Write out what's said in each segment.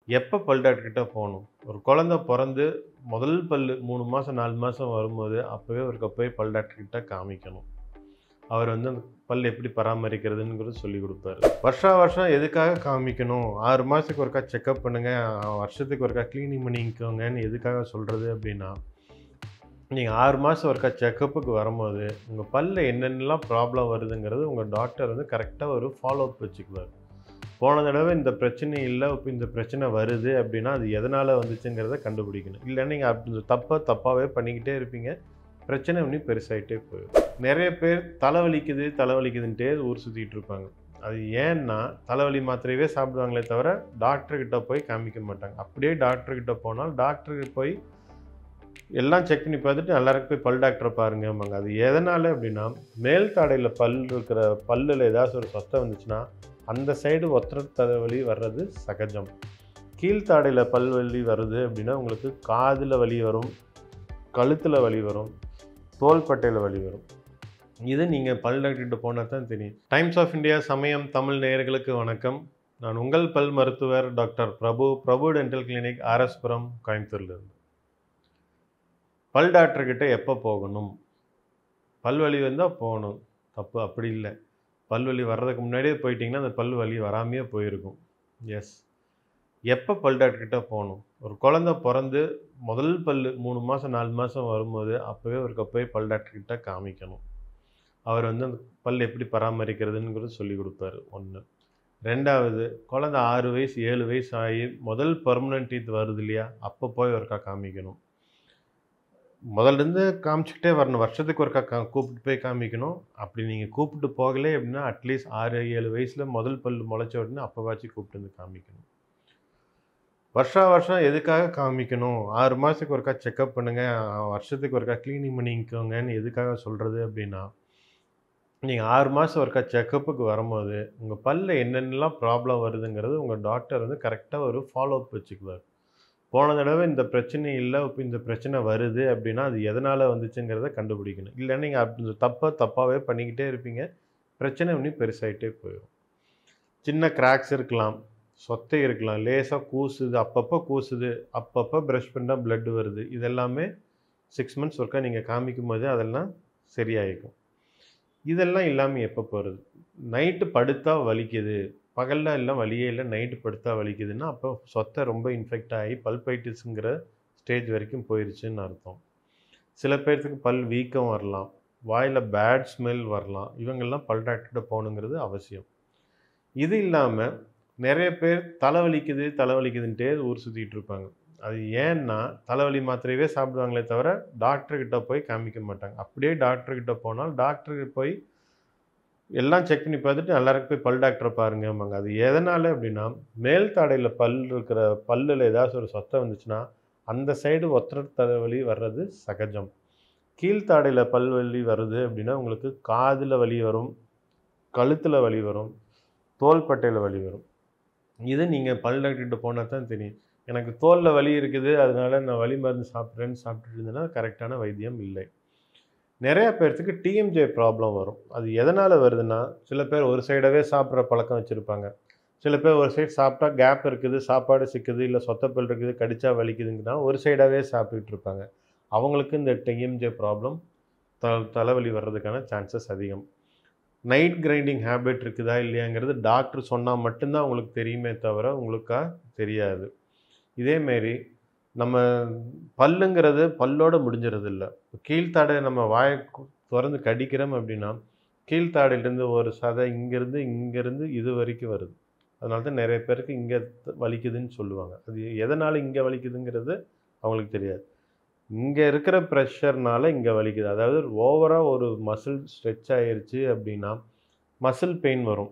எப்போ பல் டாக்டர்கிட்ட போகணும் ஒரு குழந்தை பிறந்து முதல் பல் மூணு மாதம் நாலு மாதம் வரும்போது அப்போவே அவருக்கு போய் பல் டாக்டர்கிட்ட காமிக்கணும் அவர் வந்து அந்த பல் எப்படி பராமரிக்கிறதுங்கிறது சொல்லி கொடுப்பாரு வருஷா வருஷம் எதுக்காக காமிக்கணும் ஆறு மாதத்துக்கு ஒருக்கா செக்கப் பண்ணுங்கள் வருஷத்துக்கு ஒருக்கா க்ளீனிங் பண்ணிக்கோங்கன்னு எதுக்காக சொல்கிறது அப்படின்னா நீங்கள் ஆறு மாதம் ஒருக்கா செக்கப்புக்கு வரும்போது உங்கள் பல்ல என்னென்னலாம் ப்ராப்ளம் வருதுங்கிறது உங்கள் டாக்டர் வந்து கரெக்டாக ஒரு ஃபாலோ அப் வச்சுக்குவார் போன தடவை இந்த பிரச்சனை இல்லை இப்போ இந்த பிரச்சனை வருது அப்படின்னா அது எதனால் வந்துச்சுங்கிறத கண்டுபிடிக்கணும் இல்லை நீங்கள் அப்படி தப்பாக தப்பாகவே பண்ணிக்கிட்டே இருப்பீங்க பிரச்சனை இன்னும் பெருசாகிட்டே போயிடும் நிறைய பேர் தலைவலிக்குது தலைவலிக்குதுன்ட்டே ஊர் சுற்றிட்டு இருப்பாங்க அது ஏன்னா தலைவலி மாத்திரையவே சாப்பிடுவாங்களே தவிர டாக்டர்கிட்ட போய் காமிக்க மாட்டாங்க அப்படியே டாக்டர்கிட்ட போனால் டாக்டருக்கு போய் எல்லாம் செக் பண்ணி பார்த்துட்டு எல்லாருக்கும் போய் பல் டாக்டரை பாருங்கம்பாங்க அது எதனால் அப்படின்னா மேல் தாடையில் பல் இருக்கிற பல்லில் ஏதாச்சும் ஒரு சொத்தை வந்துச்சுன்னா அந்த சைடு ஒற்றை தலைவலி வர்றது சகஜம் கீழ்த்தாடையில் பல் வலி வருது அப்படின்னா உங்களுக்கு காதில் வலி வரும் கழுத்தில் வலி வரும் தோள்பட்டையில் வலி வரும் இது நீங்கள் பல் டாக்டர்கிட்ட போனால் தான் தெரியும் டைம்ஸ் ஆஃப் இந்தியா சமயம் தமிழ் நேயர்களுக்கு வணக்கம் நான் உங்கள் பல் மருத்துவர் doctor Prabhu Prabhu dental clinic RS Puram கோயம்புத்தூர்லேருந்து பல் டாக்டர்கிட்ட எப்போ போகணும் பல்வலி வந்தால் போகணும் தப்பு அப்படி இல்லை பல்வலி வர்றதுக்கு முன்னாடியே போயிட்டிங்கன்னா அந்த பல் வலி வராமையே போயிருக்கும் எஸ் எப்போ பல் டாக்டர்கிட்ட போகணும் ஒரு குழந்த பிறந்து முதல் பல் மூணு மாதம் நாலு மாதம் வரும்போது அப்போவே அவருக்கு போய் பல் டாக்டர்கிட்ட காமிக்கணும் அவர் வந்து அந்த பல் எப்படி பராமரிக்கிறதுங்கிறது சொல்லி கொடுப்பாரு ஒன்று ரெண்டாவது குழந்த ஆறு வயசு ஏழு வயசு ஆகி முதல் பர்மனன்ட் டீத் வருது இல்லையா அப்போ போய் ஒருக்கா காமிக்கணும் முதல்ல இருந்து காமிச்சிக்கிட்டே வரணும் வருஷத்துக்கு ஒருக்கா கா கூப்பிட்டு போய் காமிக்கணும் அப்படி நீங்கள் கூப்பிட்டு போகலே அப்படின்னா அட்லீஸ்ட் ஆறு ஏழு வயசில் முதல் பல் முளைச்ச உடனே அப்போவாச்சும் கூப்பிட்டு வந்து காமிக்கணும் வருஷா வருஷம் எதுக்காக காமிக்கணும் ஆறு மாதத்துக்கு ஒருக்கா செக்கப் பண்ணுங்கள் வருஷத்துக்கு ஒருக்கா க்ளீனிங் பண்ணிக்கோங்கன்னு எதுக்காக சொல்கிறது அப்படின்னா நீங்கள் ஆறு மாதம் ஒருக்கா செக்கப்புக்கு வரும்போது உங்கள் பல்ல என்னென்னலாம் ப்ராப்ளம் வருதுங்கிறது உங்கள் டாக்டர் வந்து கரெக்டாக ஒரு ஃபாலோ அப் வச்சுக்குவார் போன தடவை இந்த பிரச்சனை இல்லை இப்போ இந்த பிரச்சனை வருது அப்படின்னா அது எதனால் வந்துச்சுங்கிறத கண்டுபிடிக்கணும் இல்லை நீங்கள் அப்படி தப்பாக தப்பாகவே பண்ணிக்கிட்டே இருப்பீங்க பிரச்சனை இன்னும் பெருசாகிட்டே போயிடும் சின்ன கிராக்ஸ் இருக்கலாம் சொத்தை இருக்கலாம் லேசாக கூசுது அப்பப்போ கூசுது அப்பப்போ ப்ரஷ் பண்ணால் blood வருது இதெல்லாமே சிக்ஸ் மந்த்ஸ் ஒர்க்காக நீங்கள் காமிக்கும் போது அதெல்லாம் சரியாயிக்கும் இதெல்லாம் இல்லாமல் எப்போ போகிறது நைட்டு படுத்தா வலிக்குது பகலில் எல்லாம் வலியே இல்லை நைட்டு படுத்தா வலிக்குதுன்னா அப்போ சொத்தை ரொம்ப இன்ஃபெக்ட் ஆகி பல்பைட்டிஸுங்கிற ஸ்டேஜ் வரைக்கும் போயிருச்சுன்னு அர்த்தம் சில பேர்த்துக்கு பல் வீக்கம் வரலாம் வாயில் பேட் ஸ்மெல் வரலாம் இவங்கெல்லாம் பல் டாக்டர்கிட்ட போகணுங்கிறது அவசியம் இது இல்லாமல் நிறைய பேர் தலைவலிக்குது தலைவலிக்குதுன்ட்டே ஊர் சுற்றிட்டு இருப்பாங்க அது ஏன்னா தலைவலி மாத்திரையவே சாப்பிடுவாங்களே தவிர டாக்டர்கிட்ட போய் காமிக்க மாட்டாங்க அப்படியே டாக்டர்கிட்ட போனால் டாக்டருக்கு போய் எல்லாம் செக் பண்ணி பார்த்துட்டு எல்லாருக்கும் போய் பல் டாக்டரை பாருங்கம்பாங்க அது எதனால் அப்படின்னா மேல் தாடையில் பல் இருக்கிற பல்லில் ஏதாச்சும் ஒரு சொத்தை வந்துச்சுன்னா அந்த சைடு ஒற்றை தலைவலி வர்றது சகஜம் கீழ்த்தாடையில் பல் வலி வருது அப்படின்னா உங்களுக்கு காதில் வலி வரும் கழுத்தில் வலி வரும் தோள்பட்டையில் வலி வரும் இது நீங்கள் பல் டாக்டர்கிட்ட போனால் தான் தெரியும் எனக்கு தோலில் வலி இருக்குது அதனால நான் வலி மருந்து சாப்பிட்றேன்னு சாப்பிட்டுட்டு இருந்தேன்னா கரெக்டான வைத்தியம் இல்லை நிறைய பேர்த்துக்கு டிஎம்ஜே ப்ராப்ளம் வரும் அது எதனால் வருதுன்னா சில பேர் ஒரு சைடாகவே சாப்பிட்ற பழக்கம் வச்சுருப்பாங்க சில பேர் ஒரு சைடு சாப்பிட்டா கேப் இருக்குது சாப்பாடு சிக்குது இல்லை சொத்தப்பல் இருக்குது கடிச்சா வலிக்குதுங்கன்னா ஒரு சைடாகவே சாப்பிட்டுட்டு இருப்பாங்க அவங்களுக்கு இந்த டிஎம்ஜே ப்ராப்ளம் த தலைவலி வர்றதுக்கான சான்சஸ் அதிகம் நைட் கிரைண்டிங் ஹேபிட் இருக்குதா இல்லையாங்கிறது டாக்டர் சொன்னால் மட்டும்தான் உங்களுக்கு தெரியுமே தவிர உங்களுக்கா தெரியாது இதேமாரி நம்ம பல்லுங்கிறது பல்லோட முடிஞ்சிறது இல்லை கீழ்த்தாடை நம்ம வாயை கு- திறந்து கடிக்கிறோம் அப்படின்னா கீழ்த்தாடையிலேருந்து ஒரு சதை இங்கேருந்து இங்கேருந்து இது வரைக்கும் வருது அதனால தான் நிறைய பேருக்கு இங்கே வலிக்குதுன்னு சொல்லுவாங்க அது எதனால் இங்கே வலிக்குதுங்கிறது அவங்களுக்கு தெரியாது இங்கே இருக்கிற ப்ரெஷர்னால இங்கே வலிக்குது அதாவது ஓவராக ஒரு மசில் ஸ்ட்ரெச் ஆயிருச்சு அப்படின்னா மசில் பெயின் வரும்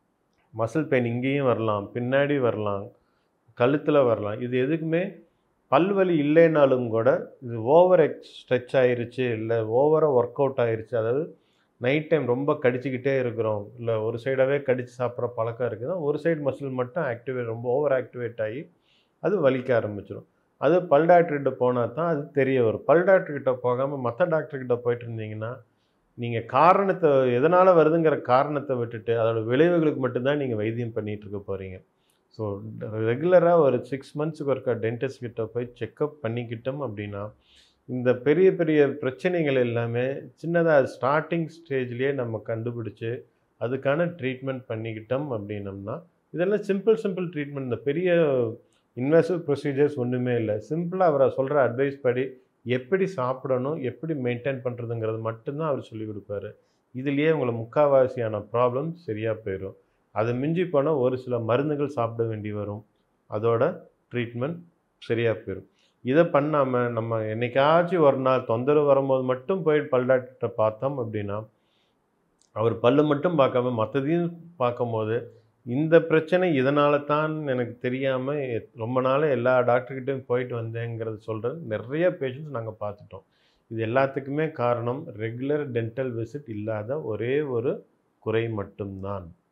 மசில் பெயின் இங்கேயும் வரலாம் பின்னாடி வரலாம் கழுத்தில் வரலாம் இது எதுக்குமே பல்வலி இல்லைனாலும் கூட இது ஓவர் எக்ஸ் ஸ்ட்ரெச் ஆயிருச்சு இல்லை ஓவராக ஒர்க் அவுட் ஆயிருச்சு அதாவது நைட் டைம் ரொம்ப கடிச்சிக்கிட்டே இருக்கிறோம் இல்லை ஒரு சைடாகவே கடிச்சு சாப்பிட்ற பழக்கம் இருக்குதுன்னா ஒரு சைடு மசில் மட்டும் ஆக்டிவேட் ரொம்ப ஓவர் ஆக்டிவேட் ஆகி அது வலிக்க ஆரம்பிச்சிடும் அது பல் டாக்டர்கிட்ட போனால் தான் அது தெரிய வரும் பல் டாக்டர்கிட்ட போகாமல் மற்ற டாக்டர்கிட்ட போயிட்டு இருந்தீங்கன்னா நீங்கள் காரணத்தை எதனால் வருதுங்கிற காரணத்தை விட்டுட்டு அதோட விளைவுகளுக்கு மட்டும்தான் நீங்கள் வைத்தியம் பண்ணிகிட்டு இருக்க போகிறீங்க ஸோ ரெகுலராக ஒரு சிக்ஸ் மந்த்ஸுக்கு ஒருக்கா டென்டிஸ்ட் கிட்ட போய் செக்கப் பண்ணிக்கிட்டோம் அப்படின்னா இந்த பெரிய பெரிய பிரச்சனைகள் எல்லாமே சின்னதாக ஸ்டார்டிங் ஸ்டேஜ்லேயே நம்ம கண்டுபிடிச்சு அதுக்கான ட்ரீட்மெண்ட் பண்ணிக்கிட்டோம் அப்படின்னம்னா இதெல்லாம் சிம்பிள் சிம்பிள் ட்ரீட்மெண்ட் இந்த பெரிய இன்வெசிவ் ப்ரொசீஜர்ஸ் ஒன்றுமே இல்லை சிம்பிளாக அவரை சொல்கிற அட்வைஸ் படி எப்படி சாப்பிடணும் எப்படி மெயின்டைன் பண்ணுறதுங்கிறது மட்டும்தான் அவர் சொல்லிக் கொடுப்பாரு இதுலேயே உங்களை முக்கால்வாசியான ப்ராப்ளம் சரியாக போயிடும் அதை மிஞ்சி போனால் ஒரு சில மருந்துகள் சாப்பிட வேண்டி வரும் அதோட ட்ரீட்மெண்ட் சரியாக போயிடும் இதை பண்ணாமல் நம்ம என்னைக்காச்சும் ஒரு நாள் தொந்தரவு வரும்போது மட்டும் போய் பல் டாக்டர்கிட்ட பார்த்தோம் அப்படின்னா அவர் பல்லு மட்டும் பார்க்காம மற்றதையும் பார்க்கும்போது இந்த பிரச்சனை இதனால தான் எனக்கு தெரியாமல் ரொம்ப நாள் எல்லா டாக்டர்கிட்டையும் போயிட்டு வந்தேங்கிறது சொல்கிறது நிறைய பேஷண்ட்ஸ் நாங்கள் பார்த்துட்டோம் இது எல்லாத்துக்குமே காரணம் ரெகுலர் டென்டல் விசிட் இல்லாத ஒரே ஒரு குறை மட்டும்தான்